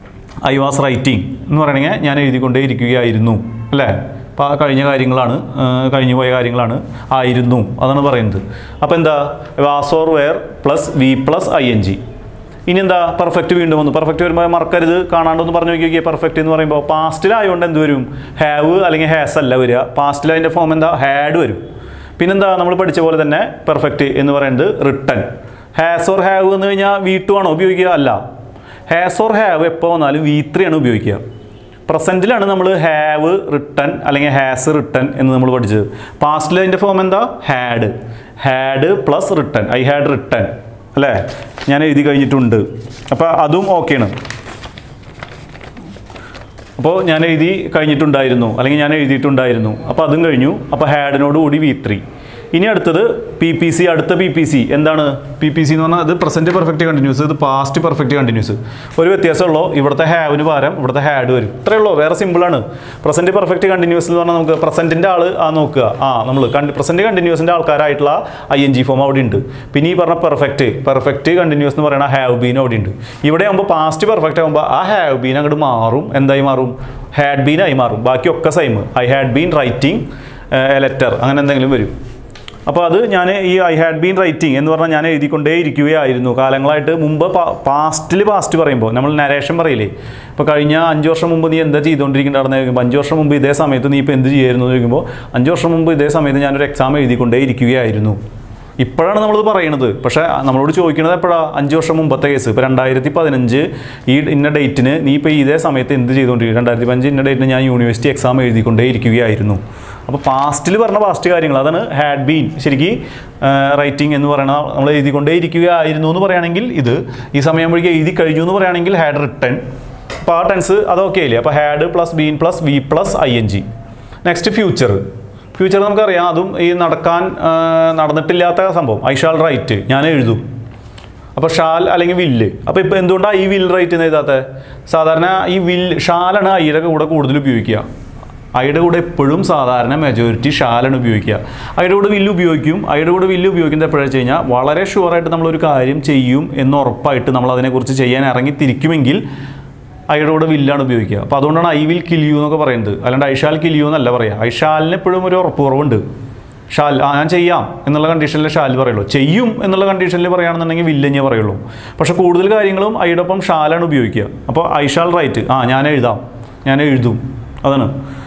ഐ വാസ് റൈറ്റിംഗ് എന്ന് പറയണെങ്കിൽ ഞാൻ എഴുതിക്കൊണ്ടേ ഇരിക്കുകയായിരുന്നു അല്ലേ അപ്പോൾ ആ കഴിഞ്ഞ കാര്യങ്ങളാണ് ആ, കഴിഞ്ഞു പോയ കാര്യങ്ങളാണ് ആയിരുന്നു അതാണ് പറയുന്നത് അപ്പോൾ എന്താ was or were plus V plus I N G ഇനി എന്താ പെർഫെക്റ്റ് വീണ്ടും വന്നു പെർഫെക്റ്റ് വരുമ്പോൾ മറക്കരുത് കാണാണ്ടൊന്ന് പറഞ്ഞു നോക്കിയൊക്കെ പെർഫെക്റ്റ് എന്ന് പറയുമ്പോൾ പാസ്റ്റിലായതുകൊണ്ട് എന്ത് വരും ഹാവ് അല്ലെങ്കിൽ ഹാസ് അല്ല വരിക പാസ്റ്റിൽ അതിൻ്റെ ഫോം എന്താ ഹാഡ് വരും പിന്നെന്താ നമ്മൾ പഠിച്ച പോലെ തന്നെ പെർഫെക്റ്റ് എന്ന് പറയുന്നത് റിട്ടൺ ഹാസ് ഓർ ഹാവ് എന്ന് കഴിഞ്ഞാൽ വി ടു ആണോ ഉപയോഗിക്കുക അല്ല ഹാസ് ഓർ ഹാവ് എപ്പോൾ വന്നാലും വി ത്രീ ആണ് ഉപയോഗിക്കുക പ്രസൻറ്റിലാണ് നമ്മൾ ഹാവ് റിട്ടൺ അല്ലെങ്കിൽ ഹാസ് റിട്ടൺ എന്ന് നമ്മൾ പഠിച്ചത് പാസ്റ്റിൽ അതിൻ്റെ ഫോം എന്താ had had plus written I had written അല്ലേ ഞാൻ എഴുതി കഴിഞ്ഞിട്ടുണ്ട് അപ്പോൾ അതും ഓക്കെയാണ് അപ്പോൾ ഞാൻ എഴുതി കഴിഞ്ഞിട്ടുണ്ടായിരുന്നു അല്ലെങ്കിൽ ഞാൻ എഴുതിയിട്ടുണ്ടായിരുന്നു അപ്പോൾ അതും കഴിഞ്ഞു അപ്പോൾ ഹാഡിനോട് കൂടി വി ത്രീ ഇനി അടുത്തത് പി പി സി അടുത്ത പി പി സി എന്താണ് പി പി സി എന്ന് പറഞ്ഞാൽ അത് പ്രസൻറ്റ് പെർഫെക്റ്റ് കണ്ടിന്യൂസ് ഇത് പാസ്റ്റ് പെർഫെക്റ്റ് കണ്ടിന്യൂസ് ഒരു വ്യത്യാസമുള്ളൂ ഇവിടുത്തെ ഹാവിന് പകരം ഇവിടുത്തെ ഹാഡ് വരും ഇത്രയേ ഉള്ളൂ വേറെ സിമ്പിളാണ് പ്രസൻറ്റ് പെർഫെക്റ്റ് കണ്ടിന്യൂസ് എന്ന് പറഞ്ഞാൽ നമുക്ക് പ്രസൻറ്റിൻ്റെ ആൾ ആ നോക്കുക ആ നമ്മൾ പ്രസൻറ്റ് കണ്ടിന്യൂസിൻ്റെ ആൾക്കാരായിട്ടുള്ള ഐ എൻ ജി ഫോം അവിടെ ഉണ്ട് പിന്നെ ഈ പറഞ്ഞ പെർഫെക്റ്റ് പെർഫെക്റ്റ് കണ്ടിന്യൂസ് എന്ന് പറയുന്ന ഹാവ് ബീൻ അവിടെ ഉണ്ട് ഇവിടെ ആകുമ്പോൾ പാസ്റ്റ് പെർഫെക്റ്റ് ആകുമ്പോൾ ആ ഹാവ് ബീൻ അങ്ങോട്ട് മാറും എന്തായി മാറും ഹാഡ് ബീൻ ആയി മാറും ബാക്കിയൊക്കെ same I had been writing a letter അങ്ങനെ എന്തെങ്കിലും വരും അപ്പോൾ അത് ഞാൻ ഈ ഐ ഹാഡ് ബീൻ റൈറ്റിംഗ് എന്ന് പറഞ്ഞാൽ ഞാൻ എഴുതിക്കൊണ്ടേ ഇരിക്കുകയായിരുന്നു കാലങ്ങളായിട്ട് മുമ്പ് പാസ്റ്റിൽ പാസ്റ്റ് പറയുമ്പോൾ നമ്മൾ നരേഷൻ പറയില്ലേ ഇപ്പോൾ കഴിഞ്ഞ അഞ്ച് വർഷം മുമ്പ് നീ എന്താ ചെയ്തുകൊണ്ടിരിക്കേണ്ടതെന്ന് ചോദിക്കുമ്പോൾ അഞ്ച് വർഷം മുമ്പ് ഇതേ സമയത്ത് നീ ഇപ്പോൾ എന്ത് ചെയ്യായിരുന്നു എന്ന് ചോദിക്കുമ്പോൾ അഞ്ച് വർഷം മുമ്പ് ഇതേ സമയത്ത് ഞാനൊരു എക്സാം എഴുതിക്കൊണ്ടേ ഇരിക്കുകയായിരുന്നു ഇപ്പോഴാണ് നമ്മളത് പറയണത് പക്ഷേ നമ്മളോട് ചോദിക്കുന്നത് എപ്പോഴാണ് അഞ്ച് വർഷം മുമ്പത്തെ കേസ് ഇപ്പോൾ രണ്ടായിരത്തി പതിനഞ്ച് ഈ ഇന്ന ഡേറ്റിന് നീ ഇപ്പോൾ ഇതേ സമയത്ത് എന്ത് ചെയ്തുകൊണ്ടിരിക്കും രണ്ടായിരത്തി പതിനഞ്ച് ഇന്ന ഡേറ്റിന് ഞാൻ യൂണിവേഴ്സിറ്റി എക്സാം എഴുതിക്കൊണ്ടേ ഇരിക്കുകയായിരുന്നു അപ്പോൾ പാസ്റ്റിൽ പറഞ്ഞ പാസ്റ്റ് കാര്യങ്ങൾ അതാണ് ഹാഡ് ബീൻ ശരിക്ക് റൈറ്റിംഗ് എന്ന് പറയുന്ന നമ്മൾ എഴുതിക്കൊണ്ടേ ഇരിക്കുകയായിരുന്നു എന്ന് പറയുകയാണെങ്കിൽ ഇത് ഈ സമയം വഴിക്ക് എഴുതി കഴിഞ്ഞു എന്ന് പറയുകയാണെങ്കിൽ ഹാഡ് റിട്ടൺ അപ്പോൾ ആ ടെൻസ് അത് ഓക്കെ അല്ലേ അപ്പോൾ had plus been plus V plus I N G next future future നമുക്കറിയാം അതും ഈ നടക്കാൻ ആ, നടന്നിട്ടില്ലാത്ത സംഭവം ഐ ഷാൾ റൈറ്റ് ഞാൻ എഴുതും അപ്പോൾ ഷാൽ അല്ലെങ്കിൽ വില്ല് അപ്പോൾ ഇപ്പോൾ എന്തുകൊണ്ടാണ് ഈ വിൽ റൈറ്റ് എന്ന് എഴുതാത്തത് സാധാരണ ഈ വിൽ ഷാലാണ് ഐയുടെ കൂടെ കൂടുതൽ ഉപയോഗിക്കുക ഐയുടെ കൂടെ എപ്പോഴും സാധാരണ മെജോറിറ്റി ഷാലാണ് ഉപയോഗിക്കുക ഐയുടെ കൂടെ വില്ല് ഉപയോഗിക്കും ഐയുടെ കൂടെ വില്ല് ഉപയോഗിക്കുന്നത് എപ്പോഴാണെന്ന് വെച്ച് കഴിഞ്ഞാൽ വളരെ ഷുവറായിട്ട് നമ്മളൊരു കാര്യം ചെയ്യും എന്ന് ഉറപ്പായിട്ട് നമ്മൾ അതിനെക്കുറിച്ച് ചെയ്യാൻ ഇറങ്ങി തിരിക്കുമെങ്കിൽ ഐയുടെ കൂടെ വില്ലാണ് ഉപയോഗിക്കുക അപ്പോൾ അതുകൊണ്ടാണ് ഐ വിൽ കിൽ യു എന്നൊക്കെ പറയുന്നത് അല്ലാണ്ട് ഐഷാൽ കിൽ യു എന്നല്ല പറയുക ഐഷാലിന് എപ്പോഴും ഒരു ഉറപ്പ് കുറവുണ്ട് ഷാൽ ആ ഞാൻ ചെയ്യാം എന്നുള്ള കണ്ടീഷനിൽ ഷാൽ പറയുള്ളൂ ചെയ്യും എന്നുള്ള കണ്ടീഷനിൽ പറയുകയാണെന്നുണ്ടെങ്കിൽ വില്ലഞ്ഞേ പറയുള്ളൂ പക്ഷേ കൂടുതൽ കാര്യങ്ങളും ഐയോടൊപ്പം ഷാലാണ് ഉപയോഗിക്കുക അപ്പോൾ ഐ ഷാൽ റൈറ്റ് ആ ഞാൻ എഴുതാം ഞാൻ എഴുതും അതാണ്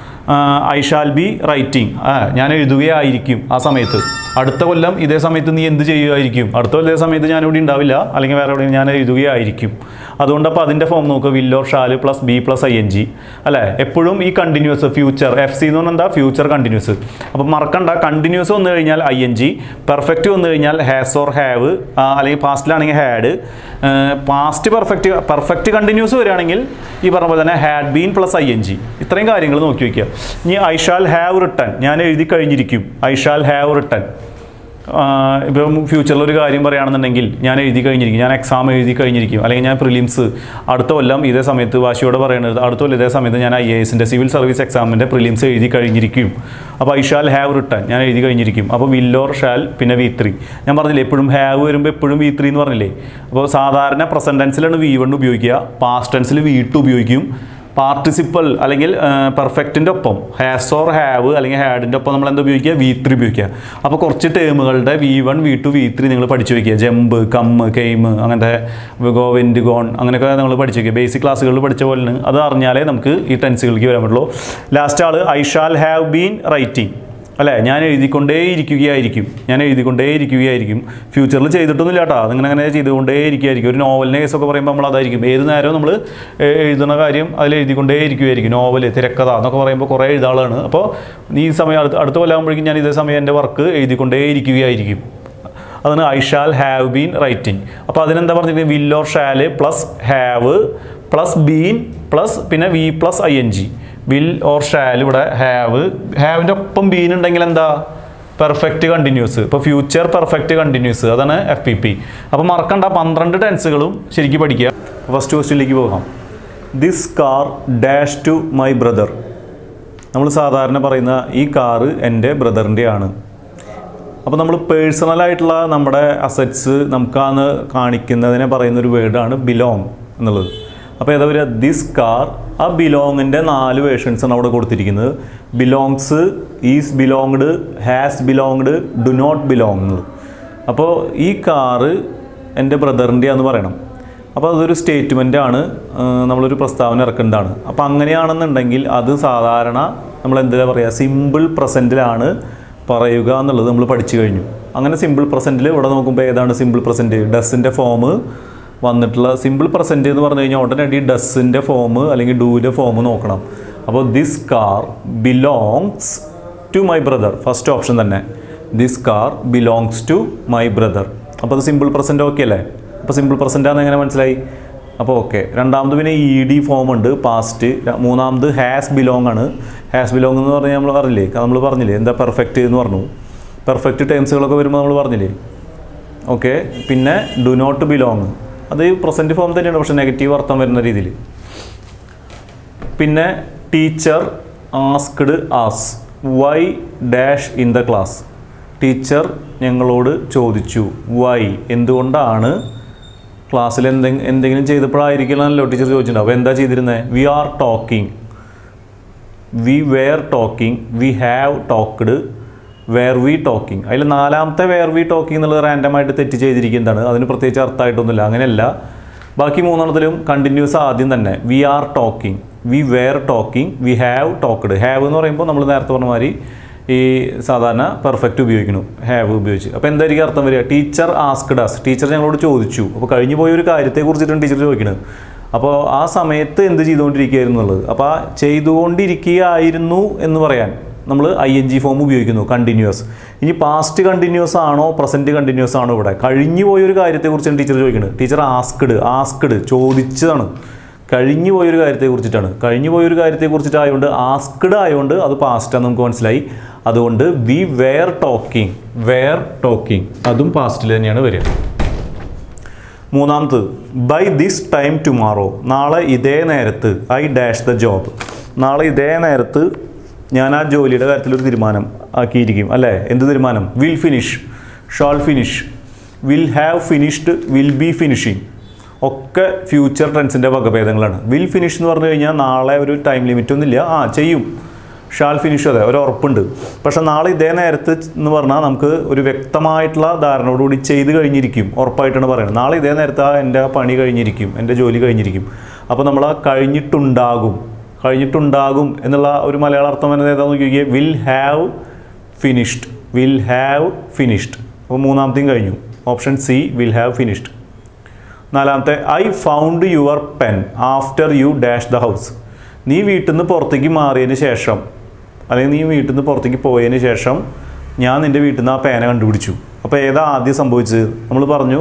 ഐ ഷാൽ ബി റൈറ്റിംഗ് ആ ഞാൻ എഴുതുകയായിരിക്കും ആ സമയത്ത് അടുത്ത കൊല്ലം ഇതേ സമയത്ത് നീ എന്ത് ചെയ്യുമായിരിക്കും അടുത്ത കൊല്ലം ഇതേ സമയത്ത് ഞാൻ ഇവിടെ ഉണ്ടാവില്ല അല്ലെങ്കിൽ വേറെ എവിടെയും ഞാൻ എഴുതുകയായിരിക്കും അതുകൊണ്ട് അപ്പോൾ അതിൻ്റെ ഫോം നോക്കുക will or shall plus be plus I N G അല്ലേ എപ്പോഴും ഈ കണ്ടിന്യൂസ് ഫ്യൂച്ചർ എഫ് സി എന്ന് പറഞ്ഞാൽ എന്താ ഫ്യൂച്ചർ കണ്ടിന്യൂസ് അപ്പോൾ മറക്കണ്ട കണ്ടിന്യൂസ് വന്നു കഴിഞ്ഞാൽ ഐ എൻ ജി പെർഫെക്റ്റ് വന്നു കഴിഞ്ഞാൽ ഹാസ് ഓർ ഹാവ് അല്ലെങ്കിൽ പാസ്റ്റിലാണെങ്കിൽ had past perfect perfect continuous വരികയാണെങ്കിൽ ഈ പറഞ്ഞ പോലെ തന്നെ had been plus I N G ഇത്രയും കാര്യങ്ങൾ നോക്കി വയ്ക്കുക ഇനി ഐ ഷാൽ ഹാവ് റിട്ടൺ ഞാൻ എഴുതി കഴിഞ്ഞിരിക്കും ഐ ഷാൽ ഹാവ് റിട്ടൺ ഇപ്പം ഫ്യൂച്ചറിൽ ഒരു കാര്യം പറയുകയാണെന്നുണ്ടെങ്കിൽ ഞാൻ എഴുതി കഴിഞ്ഞിരിക്കും ഞാൻ എക്സാം എഴുതി കഴിഞ്ഞിരിക്കും അല്ലെങ്കിൽ ഞാൻ പ്രിലിംസ് അടുത്ത കൊല്ലം ഇതേ സമയത്ത് വാശിയോടെ പറയുന്നത് അടുത്ത കൊല്ലം ഇതേ സമയത്ത് ഞാൻ ഐ എ എസിൻ്റെ സിവിൽ സർവീസ് എക്സാമിൻ്റെ പ്രിലിംസ് എഴുതി കഴിഞ്ഞിരിക്കും അപ്പോൾ ഐ ഷാൽ ഹാവ് റിട്ടേൺ ഞാൻ എഴുതി കഴിഞ്ഞിരിക്കും അപ്പോൾ വിൽ ഓർ ഷാൽ പിന്നെ വി ത്രീ ഞാൻ പറഞ്ഞില്ലേ എപ്പോഴും ഹാവ് വരുമ്പോൾ എപ്പോഴും വി ത്രീ എന്ന് പറഞ്ഞില്ലേ അപ്പോൾ സാധാരണ പ്രസൻറ്റ് ടെൻസിലാണ് വി വൺ ഉപയോഗിക്കുക പാസ്റ്റ് ടെൻസിൽ വി ടു ഉപയോഗിക്കും പാർട്ടിസിപ്പൽ അല്ലെങ്കിൽ പെർഫെക്റ്റിൻ്റെ ഒപ്പം ഹാസ് ഓർ ഹാവ് അല്ലെങ്കിൽ ഹാഡിൻ്റെ ഒപ്പം നമ്മൾ എന്താ ഉപയോഗിക്കുക വി ത്രീ ഉപയോഗിക്കുക അപ്പോൾ കുറച്ച് ടേമുകളുടെ V one V two V three നിങ്ങൾ പഠിച്ചു വയ്ക്കുക ജമ്പ് കമ്മ് കെയിം അങ്ങനത്തെ ഗോ വെൻറ്റ് ഗോൺ അങ്ങനെയൊക്കെ നിങ്ങൾ പഠിച്ചു വയ്ക്കുക ബേസിക് ക്ലാസ്സുകളിൽ പഠിച്ച പോലെ അത് അറിഞ്ഞാലേ നമുക്ക് ഈ ടെൻസുകളിലേക്ക് വരാൻ പറ്റുള്ളൂ ലാസ്റ്റ് ആൾ I shall have been writing അല്ലേ ഞാൻ എഴുതിക്കൊണ്ടേ ഇരിക്കുകയായിരിക്കും ഞാൻ എഴുതിക്കൊണ്ടേ ഇരിക്കുകയായിരിക്കും ഫ്യൂച്ചറിൽ ചെയ്തിട്ടൊന്നുമില്ല കേട്ടോ അതിങ്ങനെ അങ്ങനെ ചെയ്തുകൊണ്ടേ ഇരിക്കുകയായിരിക്കും ഒരു നോവലിൻ്റെ കേസൊക്കെ പറയുമ്പോൾ നമ്മൾ അതായിരിക്കും ഏത് നേരവും നമ്മൾ എഴുതുന്ന കാര്യം അതിൽ എഴുതിക്കൊണ്ടേ ഇരിക്കുകയായിരിക്കും നോവൽ തിരക്കഥ എന്നൊക്കെ പറയുമ്പോൾ കുറേ എഴുതാളാണ് അപ്പോൾ ഈ സമയം അടുത്ത അടുത്ത കൊല്ലാകുമ്പോഴേക്കും ഞാൻ ഇതേ സമയം എൻ്റെ വർക്ക് എഴുതിക്കൊണ്ടേ ഇരിക്കുകയായിരിക്കും അതാണ് I shall have been writing അപ്പോൾ അതിനെന്താ പറഞ്ഞിരിക്കുന്നത് will or shall plus have plus been plus പിന്നെ V plus I N G will or shall ഇവിടെ ഹാവ് ഹാവിൻ്റെ ഒപ്പം ബീൻ ഉണ്ടെങ്കിൽ എന്താ പെർഫെക്റ്റ് കണ്ടിന്യൂസ് ഇപ്പോൾ ഫ്യൂച്ചർ പെർഫെക്റ്റ് കണ്ടിന്യൂസ് അതാണ് എഫ് പി പി അപ്പോൾ മറക്കണ്ട പന്ത്രണ്ട് ടെൻസുകളും ശരിക്കും പഠിക്കുക ഫസ്റ്റ് ക്വസ്റ്റ്യനിലേക്ക് പോകാം this car dash to my brother നമ്മൾ സാധാരണ പറയുന്ന ഈ കാറ് എൻ്റെ ബ്രദറിൻ്റെ ആണ് അപ്പോൾ നമ്മൾ പേഴ്സണലായിട്ടുള്ള നമ്മുടെ അസറ്റ്സ് നമുക്കാന്ന് കാണിക്കുന്നതിനെ പറയുന്ന ഒരു വേർഡാണ് ബിലോങ് എന്നുള്ളത് അപ്പോൾ ഏതാ പറയുക ദിസ് കാർ ആ ബിലോങ്ങിൻ്റെ നാല് വേർഷൻസ് ആണ് അവിടെ കൊടുത്തിരിക്കുന്നത് belongs is belonged has belonged do not belong എന്നുള്ളത് അപ്പോൾ ഈ കാറ് എൻ്റെ ബ്രദറിൻ്റെ ആണെന്ന് പറയണം അപ്പോൾ അതൊരു സ്റ്റേറ്റ്മെൻ്റ് ആണ് ആ, നമ്മളൊരു പ്രസ്താവന ഇറക്കേണ്ടതാണ് അപ്പോൾ അങ്ങനെയാണെന്നുണ്ടെങ്കിൽ അത് സാധാരണ നമ്മൾ എന്താ പറയുക സിമ്പിൾ പ്രസൻറ്റിലാണ് പറയുക എന്നുള്ളത് നമ്മൾ പഠിച്ചു കഴിഞ്ഞു അങ്ങനെ സിമ്പിൾ പ്രസൻറ്റിൽ ഇവിടെ നോക്കുമ്പോൾ ഏതാണ് സിമ്പിൾ പ്രസൻറ്റ് ഡസിൻ്റെ ഫോം വന്നിട്ടുള്ള സിമ്പിൾ പ്രസൻറ്റ് എന്ന് പറഞ്ഞു കഴിഞ്ഞാൽ ഉടനടി ഡസിൻ്റെ ഫോം അല്ലെങ്കിൽ ഡൂൻ്റെ ഫോം നോക്കണം അപ്പോൾ this car belongs to my brother first option തന്നെ this car belongs to my brother അപ്പോൾ അത് സിമ്പിൾ പ്രസൻറ്റ് ഓക്കെ അല്ലേ അപ്പോൾ സിമ്പിൾ പ്രസൻ്റ് ആണെന്ന് എങ്ങനെ മനസ്സിലായി അപ്പോൾ ഓക്കെ രണ്ടാമത് പിന്നെ ഇ ഡി ഫോം ഉണ്ട് പാസ്റ്റ് മൂന്നാമത് ഹാസ് ബിലോങ് ആണ് ഹാസ് ബിലോങ് എന്ന് പറഞ്ഞാൽ നമ്മൾ പറഞ്ഞില്ലേ നമ്മൾ പറഞ്ഞില്ലേ എന്താ പെർഫെക്റ്റ് എന്ന് പറഞ്ഞു പെർഫെക്റ്റ് ടേംസുകളൊക്കെ വരുമ്പോൾ നമ്മൾ പറഞ്ഞില്ലേ ഓക്കെ പിന്നെ ഡു നോട്ട് ബിലോങ് അത് പ്രസൻറ്റ് ഫോം തന്നെയാണ് പക്ഷേ നെഗറ്റീവ് അർത്ഥം വരുന്ന രീതിയിൽ പിന്നെ teacher asked us why dash in the class teacher ഞങ്ങളോട് ചോദിച്ചു വൈ എന്തുകൊണ്ടാണ് ക്ലാസ്സിൽ എന്തെങ്കിലും എന്തെങ്കിലും ചെയ്തപ്പോഴായിരിക്കണമല്ലോ ടീച്ചർ ചോദിച്ചിട്ടുണ്ടാവും അപ്പോൾ എന്താ ചെയ്തിരുന്നത് we are talking we were talking we have talked were we talking അതിൽ നാലാമത്തെ വെയർ വി ടോക്കിംഗ് എന്നുള്ളത് റാൻഡമായിട്ട് തെറ്റ് ചെയ്തിരിക്കുന്നതാണ് അതിന് പ്രത്യേകിച്ച് അർത്ഥമായിട്ടൊന്നുമില്ല അങ്ങനെയല്ല ബാക്കി മൂന്നെണ്ണത്തിലും കണ്ടിന്യൂസ് ആദ്യം തന്നെ we are talking we were talking we have talked have എന്ന് പറയുമ്പോൾ നമ്മൾ നേരത്തെ പറഞ്ഞ മാതിരി ഈ സാധാരണ പെർഫെക്റ്റ് ഉപയോഗിക്കുന്നു ഹാവ് ഉപയോഗിച്ച് അപ്പോൾ എന്തായിരിക്കും അർത്ഥം വരിക ടീച്ചർ ആസ്ക്ഡ് അസ് ടീച്ചർ ഞങ്ങളോട് ചോദിച്ചു അപ്പോൾ കഴിഞ്ഞു പോയ ഒരു കാര്യത്തെക്കുറിച്ചിട്ടാണ് ടീച്ചർ ചോദിക്കുന്നത് അപ്പോൾ ആ സമയത്ത് എന്ത് ചെയ്തുകൊണ്ടിരിക്കുകയായിരുന്നു എന്നുള്ളത് അപ്പോൾ ആ ചെയ്തുകൊണ്ടിരിക്കുകയായിരുന്നു എന്ന് പറയാൻ നമ്മൾ ഐ എൻ ജി ഫോം ഉപയോഗിക്കുന്നു കണ്ടിന്യൂസ് ഇനി പാസ്റ്റ് കണ്ടിന്യൂസ് ആണോ പ്രസൻറ്റ് കണ്ടിന്യൂസ് ആണോ ഇവിടെ കഴിഞ്ഞു പോയ ഒരു കാര്യത്തെക്കുറിച്ചാണ് ടീച്ചർ ചോദിക്കുന്നത് ടീച്ചർ ആസ്ക്ഡ് ആസ്ക്ഡ് ചോദിച്ചതാണ് കഴിഞ്ഞു പോയൊരു കാര്യത്തെക്കുറിച്ചിട്ടാണ് കഴിഞ്ഞു പോയൊരു കാര്യത്തെക്കുറിച്ചിട്ടായതുകൊണ്ട് ആസ്ക്ഡ് ആയതുകൊണ്ട് അത് പാസ്റ്റാന്ന് നമുക്ക് മനസ്സിലായി അതുകൊണ്ട് we were talking were talking അതും പാസ്റ്റിൽ തന്നെയാണ് വരിക മൂന്നാമത് ബൈ ദിസ് ടൈം ടുമാറോ നാളെ ഇതേ നേരത്ത് ഐ ഡാഷ് ദ ജോബ് നാളെ ഇതേ നേരത്ത് ഞാൻ ആ ജോലിയുടെ കാര്യത്തിൽ ഒരു തീരുമാനം ആക്കിയിരിക്കും അല്ലേ എന്ത് തീരുമാനം will finish shall finish will have finished will be finishing ഒക്കെ ഫ്യൂച്ചർ ടെൻസിൻ്റെ വകഭേദങ്ങളാണ് വിൽ ഫിനിഷ് എന്ന് പറഞ്ഞു കഴിഞ്ഞാൽ നാളെ ഒരു ടൈം ലിമിറ്റ് ഒന്നുമില്ല ആ ചെയ്യും ഷാൾ ഫിനിഷ് അതെ ഒരു ഉറപ്പുണ്ട് പക്ഷെ നാളെ ഇതേ നേരത്ത് എന്ന് പറഞ്ഞാൽ നമുക്ക് ഒരു വ്യക്തമായിട്ടുള്ള ധാരണയോടുകൂടി ചെയ്ത് കഴിഞ്ഞിരിക്കും ഉറപ്പായിട്ടാണ് പറയുന്നത് നാളെ ഇതേ നേരത്ത് ആ എൻ്റെ ആ പണി കഴിഞ്ഞിരിക്കും എൻ്റെ ജോലി കഴിഞ്ഞിരിക്കും അപ്പോൾ നമ്മൾ ആ കഴിഞ്ഞിട്ടുണ്ടാകും കഴിഞ്ഞിട്ടുണ്ടാകും എന്നുള്ള ഒരു മലയാള അർത്ഥം വരുന്നത് ഏതാണെന്ന് നോക്കിയാൽ will have finished will have finished അപ്പോൾ മൂന്നാമത്തെയും കഴിഞ്ഞു option C will have finished നാലാമത്തെ I found your pen after you dash the house നീ വീട്ടിൽ നിന്ന് പുറത്തേക്ക് മാറിയതിന് ശേഷം അല്ലെങ്കിൽ നീ വീട്ടിൽ നിന്ന് പുറത്തേക്ക് പോയതിന് ശേഷം ഞാൻ നിൻ്റെ വീട്ടിൽ നിന്ന് ആ പേന കണ്ടുപിടിച്ചു അപ്പോൾ ഏതാ ആദ്യം സംഭവിച്ചത് നമ്മൾ പറഞ്ഞു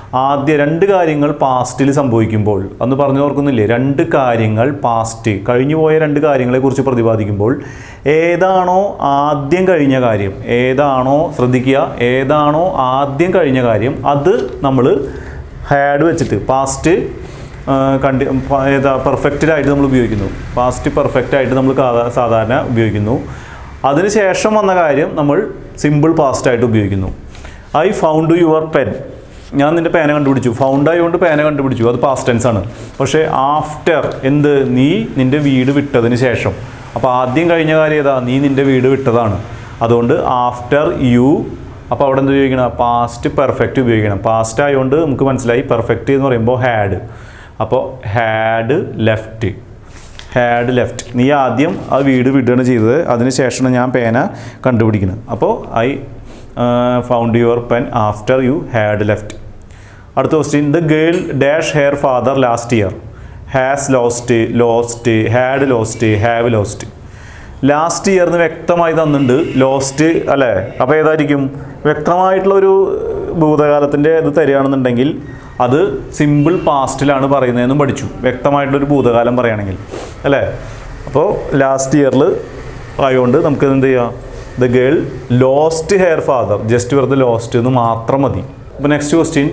ആദ്യ രണ്ട് കാര്യങ്ങൾ പാസ്റ്റിൽ സംഭവിക്കുമ്പോൾ അന്ന് പറഞ്ഞു ഓർക്കുന്നില്ലേ രണ്ട് കാര്യങ്ങൾ പാസ്റ്റ് കഴിഞ്ഞു പോയ രണ്ട് കാര്യങ്ങളെക്കുറിച്ച് പ്രതിപാദിക്കുമ്പോൾ ഏതാണോ ആദ്യം കഴിഞ്ഞ കാര്യം ഏതാണോ ശ്രദ്ധിക്കുക ഏതാണോ ആദ്യം കഴിഞ്ഞ കാര്യം അത് നമ്മൾ ഹാഡ് വെച്ചിട്ട് പാസ്റ്റ് കണ്ടി പ- ഏതാ പെർഫെക്റ്റിലായിട്ട് നമ്മൾ ഉപയോഗിക്കുന്നു പാസ്റ്റ് പെർഫെക്റ്റ് ആയിട്ട് നമ്മൾ കാ- സാധാരണ ഉപയോഗിക്കുന്നു അതിനുശേഷം വന്ന കാര്യം നമ്മൾ സിമ്പിൾ പാസ്റ്റ് ആയിട്ട് ഉപയോഗിക്കുന്നു ഐ ഫൗണ്ട് യുവർ പെൻ ഞാൻ നിന്റെ പേന കണ്ടുപിടിച്ചു ഫൗണ്ട് ആയതുകൊണ്ട് പേന കണ്ടുപിടിച്ചു അത് പാസ്റ്റ് ടെൻസ് ആണ് പക്ഷേ ആഫ്റ്റർ എന്ത് നീ നിന്റെ വീട് വിട്ടതിന് ശേഷം അപ്പോൾ ആദ്യം കഴിഞ്ഞ കാര്യം ഏതാ നീ നിന്റെ വീട് വിട്ടതാണ് അതുകൊണ്ട് ആഫ്റ്റർ യു അപ്പോൾ അവിടെ എന്ത് ഉപയോഗിക്കണം പാസ്റ്റ് പെർഫെക്റ്റ് ഉപയോഗിക്കണം പാസ്റ്റ് ആയതുകൊണ്ട് നമുക്ക് മനസ്സിലായി പെർഫെക്റ്റ് എന്ന് പറയുമ്പോൾ ഹാഡ് അപ്പോൾ ഹാഡ് ലെഫ്റ്റ് ഹാഡ് ലെഫ്റ്റ് നീ ആദ്യം ആ വീട് വിടുകയാണ് ചെയ്തത് അതിനുശേഷമാണ് ഞാൻ പേന കണ്ടുപിടിക്കുന്നത് അപ്പോൾ I found your pen after you had left അടുത്ത question the girl dash her father last year has lost lost had lost have lost last year എന്ന് വ്യക്തമായി തന്നിട്ടുണ്ട് ലോസ്റ്റ് അല്ലേ അപ്പോൾ ഏതായിരിക്കും വ്യക്തമായിട്ടുള്ളൊരു ഭൂതകാലത്തിൻ്റെ ഇത് തരികയാണെന്നുണ്ടെങ്കിൽ അത് സിമ്പിൾ പാസ്റ്റിലാണ് പറയുന്നതെന്നും പഠിച്ചു വ്യക്തമായിട്ടുള്ളൊരു ഭൂതകാലം പറയുകയാണെങ്കിൽ അല്ലേ അപ്പോൾ ലാസ്റ്റ് ഇയറിൽ ആയതുകൊണ്ട് നമുക്ക് എന്ത് ചെയ്യാം the girl lost her father just വെറുതെ ലോസ്റ്റ് എന്ന് മാത്രം മതി അപ്പോൾ next question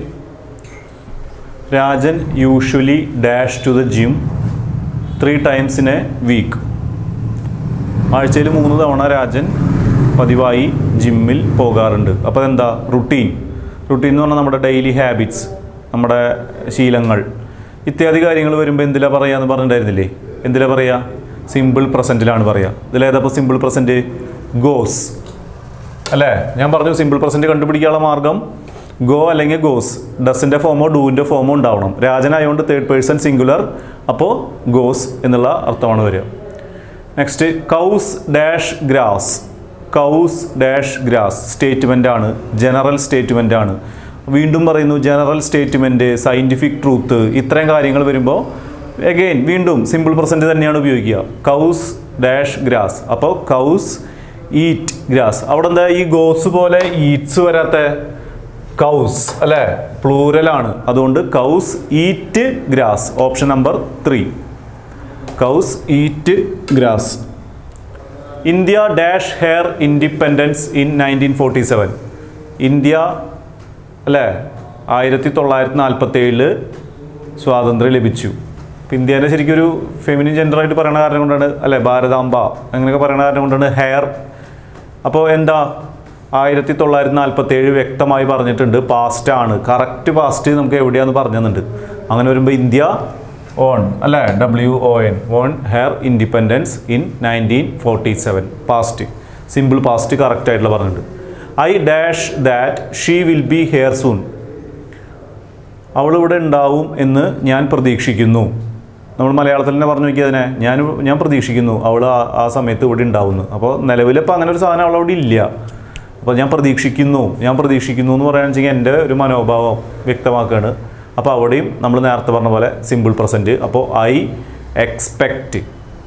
Rajan usually dash to the gym three times in a week ആഴ്ചയിൽ മൂന്ന് തവണ രാജൻ പതിവായി ജിമ്മിൽ പോകാറുണ്ട് അപ്പോൾ അതെന്താ റുട്ടീൻ റുട്ടീൻ എന്ന് പറഞ്ഞാൽ നമ്മുടെ ഡെയിലി ഹാബിറ്റ്സ് നമ്മുടെ ശീലങ്ങൾ ഇത്യാദി കാര്യങ്ങൾ വരുമ്പോൾ എന്തിലാ പറയുക എന്ന് പറഞ്ഞിട്ടുണ്ടായിരുന്നില്ലേ എന്തിലാ പറയുക സിമ്പിൾ പ്രസൻറ്റിലാണ് പറയുക ഇതിലേതപ്പോൾ സിമ്പിൾ പ്രസൻറ്റ് ഗോസ് അല്ലേ ഞാൻ പറഞ്ഞു സിമ്പിൾ പ്രസൻറ്റ് കണ്ടുപിടിക്കാനുള്ള മാർഗം ഗോ അല്ലെങ്കിൽ ഗോസ് ഡസിൻ്റെ ഫോമോ ഡൂവിൻ്റെ ഫോമോ ഉണ്ടാവണം രാജനായതുകൊണ്ട് തേർഡ് പേഴ്സൺ സിംഗുലർ അപ്പോൾ ഗോസ് എന്നുള്ള അർത്ഥമാണ് വരിക next cows dash grass cows dash grass statement ആണ് ജനറൽ സ്റ്റേറ്റ്മെൻ്റ് ആണ് വീണ്ടും പറയുന്നു ജനറൽ സ്റ്റേറ്റ്മെൻറ്റ് സയൻറ്റിഫിക് ട്രൂത്ത് ഇത്രയും കാര്യങ്ങൾ വരുമ്പോൾ എഗെയിൻ വീണ്ടും സിമ്പിൾ പ്രസൻറ്റ് തന്നെയാണ് ഉപയോഗിക്കുക കൗസ് ഡാഷ് ഗ്രാസ് അപ്പോൾ കൗസ് ഈറ്റ് ഗ്രാസ് അവിടെ എന്താ ഈ ഗോസ് പോലെ ഈറ്റ്സ് വരാത്ത കൗസ് അല്ലേ പ്ലൂരലാണ് അതുകൊണ്ട് cows eat grass option number three cows eat grass India dash her independence in nineteen forty seven India അല്ലേ ആയിരത്തി തൊള്ളായിരത്തി നാൽപ്പത്തി ഏഴില് സ്വാതന്ത്ര്യം ലഭിച്ചു ഇപ്പം ഇന്ത്യേൻ്റെ ശരിക്കും ഒരു ഫെമിനിൻ ജെൻഡറായിട്ട് പറയുന്ന കാരണം കൊണ്ടാണ് അല്ലേ ഭാരതാംബ അങ്ങനെയൊക്കെ പറയുന്ന കാരണം കൊണ്ടാണ് ഹെയർ അപ്പോൾ എന്താ ആയിരത്തി തൊള്ളായിരത്തി നാൽപ്പത്തി ഏഴ് വ്യക്തമായി പറഞ്ഞിട്ടുണ്ട് പാസ്റ്റ് ആണ് കറക്റ്റ് പാസ്റ്റ് നമുക്ക് എവിടെയാന്ന് പറഞ്ഞു തന്നിട്ടുണ്ട് അങ്ങനെ വരുമ്പോൾ ഇന്ത്യ ഓൺ അല്ലേ W O N on her independence in nineteen forty seven past simple past correct ആയിട്ടുള്ള പറഞ്ഞിട്ടുണ്ട് I dash that she will be here soon അവളിവിടെ ഉണ്ടാവും എന്ന് ഞാൻ പ്രതീക്ഷിക്കുന്നു നമ്മൾ മലയാളത്തിൽ തന്നെ പറഞ്ഞു നോക്കിയതിനെ ഞാൻ ഞാൻ പ്രതീക്ഷിക്കുന്നു അവൾ ആ ആ സമയത്ത് ഇവിടെ ഉണ്ടാവുന്നു അപ്പോൾ നിലവിലിപ്പോൾ അങ്ങനെ ഒരു സാധനം അവളവിടെ ഇല്ല അപ്പോൾ ഞാൻ പ്രതീക്ഷിക്കുന്നു ഞാൻ പ്രതീക്ഷിക്കുന്നു എന്ന് പറയുകയാണെന്ന് വെച്ചാൽ എൻ്റെ ഒരു മനോഭാവം വ്യക്തമാക്കുകയാണ് അപ്പോൾ അവിടെയും നമ്മൾ നേരത്തെ പറഞ്ഞ പോലെ സിമ്പിൾ പ്രസൻറ്റ് അപ്പോൾ I expect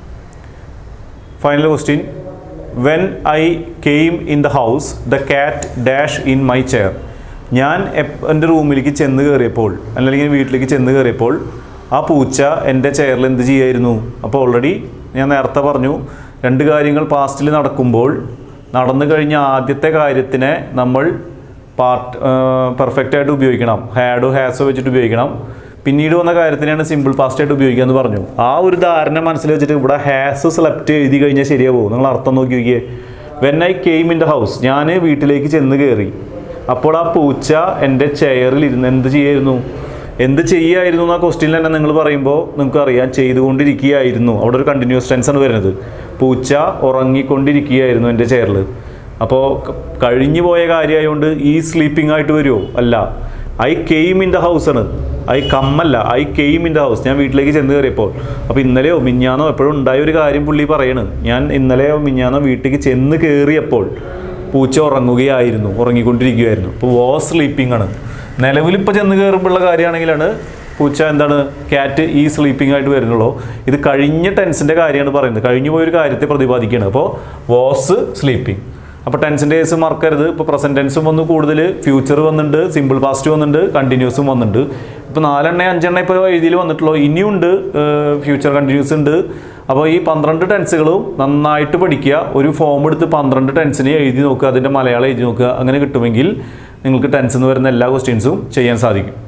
final question when I came in the house the cat dash in my chair ഞാൻ എപ്- എൻ്റെ റൂമിലേക്ക് ചെന്ന് കയറിയപ്പോൾ അല്ലെങ്കിൽ വീട്ടിലേക്ക് ചെന്ന് കയറിയപ്പോൾ ആ പൂച്ച എൻ്റെ ചെയറിൽ എന്ത് ചെയ്യായിരുന്നു അപ്പോൾ ഓൾറെഡി ഞാൻ നേരത്തെ പറഞ്ഞു രണ്ട് കാര്യങ്ങൾ പാസ്റ്റിൽ നടക്കുമ്പോൾ നടന്നു കഴിഞ്ഞ ആദ്യത്തെ കാര്യത്തിനെ നമ്മൾ പാർട്ട് പെർഫെക്റ്റ് ആയിട്ട് ഉപയോഗിക്കണം ഹാഡോ ഹാസോ വെച്ചിട്ട് ഉപയോഗിക്കണം പിന്നീട് വന്ന കാര്യത്തിനാണ് സിമ്പിൾ പാസ്റ്റ് ആയിട്ട് ഉപയോഗിക്കുക എന്ന് പറഞ്ഞു ആ ഒരു ധാരണ മനസ്സിൽ വെച്ചിട്ട് ഇവിടെ ഹാസ് സ്ലെപ്റ്റ് എഴുതി കഴിഞ്ഞാൽ ശരിയാവും നിങ്ങൾ അർത്ഥം നോക്കി നോക്കിയേ when I came in the house ഞാൻ വീട്ടിലേക്ക് ചെന്ന് കയറി അപ്പോൾ ആ പൂച്ച എൻ്റെ ചെയറിൽ ഇരുന്ന് എന്ത് ചെയ്യായിരുന്നു എന്ത് ചെയ്യായിരുന്നു എന്ന ക്വസ്റ്റ്യനിൽ തന്നെ നിങ്ങൾ പറയുമ്പോൾ നിങ്ങൾക്ക് അറിയാം ചെയ്തുകൊണ്ടിരിക്കുകയായിരുന്നു അവിടെ ഒരു കണ്ടിന്യൂസ് ടെൻസ് ആണ് വരുന്നത് പൂച്ച ഉറങ്ങിക്കൊണ്ടിരിക്കുകയായിരുന്നു എൻ്റെ ചെയറിൽ അപ്പോൾ ക- കഴിഞ്ഞു പോയ കാര്യമായതുകൊണ്ട് ഈ സ്ലീപ്പിംഗ് ആയിട്ട് വരുമോ അല്ല I came in the house ആണ് ഐ കമ്മല്ല I came in the house ഞാൻ വീട്ടിലേക്ക് ചെന്ന് കയറിയപ്പോൾ അപ്പോൾ ഇന്നലെയോ മിഞ്ഞാന്നോ എപ്പോഴും ഉണ്ടായ ഒരു കാര്യം പുള്ളി പറയണ് ഞാൻ ഇന്നലെയോ മിഞ്ഞാന്നോ വീട്ടിലേക്ക് ചെന്ന് കയറിയപ്പോൾ പൂച്ച ഉറങ്ങുകയായിരുന്നു ഉറങ്ങിക്കൊണ്ടിരിക്കുകയായിരുന്നു അപ്പോൾ വോ സ്ലീപ്പിംഗ് ആണ് നിലവിൽ ഇപ്പോൾ ചെന്ന് കയറുമ്പോഴുള്ള കാര്യമാണെങ്കിലാണ് പൂച്ച എന്താണ് ക്യാറ്റ് ഈ സ്ലീപ്പിംഗ് ആയിട്ട് വരുന്നുള്ളൂ ഇത് കഴിഞ്ഞ ടെൻസിൻ്റെ കാര്യമാണ് പറയുന്നത് കഴിഞ്ഞു പോയൊരു കാര്യത്തെ പ്രതിപാദിക്കുകയാണ് അപ്പോൾ വാസ് സ്ലീപ്പിംഗ് അപ്പോൾ ടെൻസിൻ്റെ കേസ് മറക്കരുത് ഇപ്പോൾ പ്രസൻറ്റ് ടെൻസും വന്നു കൂടുതൽ ഫ്യൂച്ചർ വന്നിട്ടുണ്ട് സിമ്പിൾ പാസ്റ്റ് വന്നിട്ടുണ്ട് കണ്ടിന്യൂസും വന്നിട്ടുണ്ട് ഇപ്പോൾ നാലെണ്ണ അഞ്ചെണ്ണ ഇപ്പോൾ എഴുതിയിൽ വന്നിട്ടുള്ളൂ ഇനിയുണ്ട് ഫ്യൂച്ചർ കണ്ടിന്യൂസ് ഉണ്ട് അപ്പോൾ ഈ പന്ത്രണ്ട് ടെൻസുകളും നന്നായിട്ട് പഠിക്കുക ഒരു ഫോം എടുത്ത് പന്ത്രണ്ട് ടെൻസിനെ എഴുതി നോക്കുക അതിൻ്റെ മലയാളം എഴുതി നോക്കുക അങ്ങനെ കിട്ടുമെങ്കിൽ നിങ്ങൾക്ക് ടെൻസ് എന്ന് വരുന്ന എല്ലാ ക്വസ്റ്റ്യൻസും ചെയ്യാൻ സാധിക്കും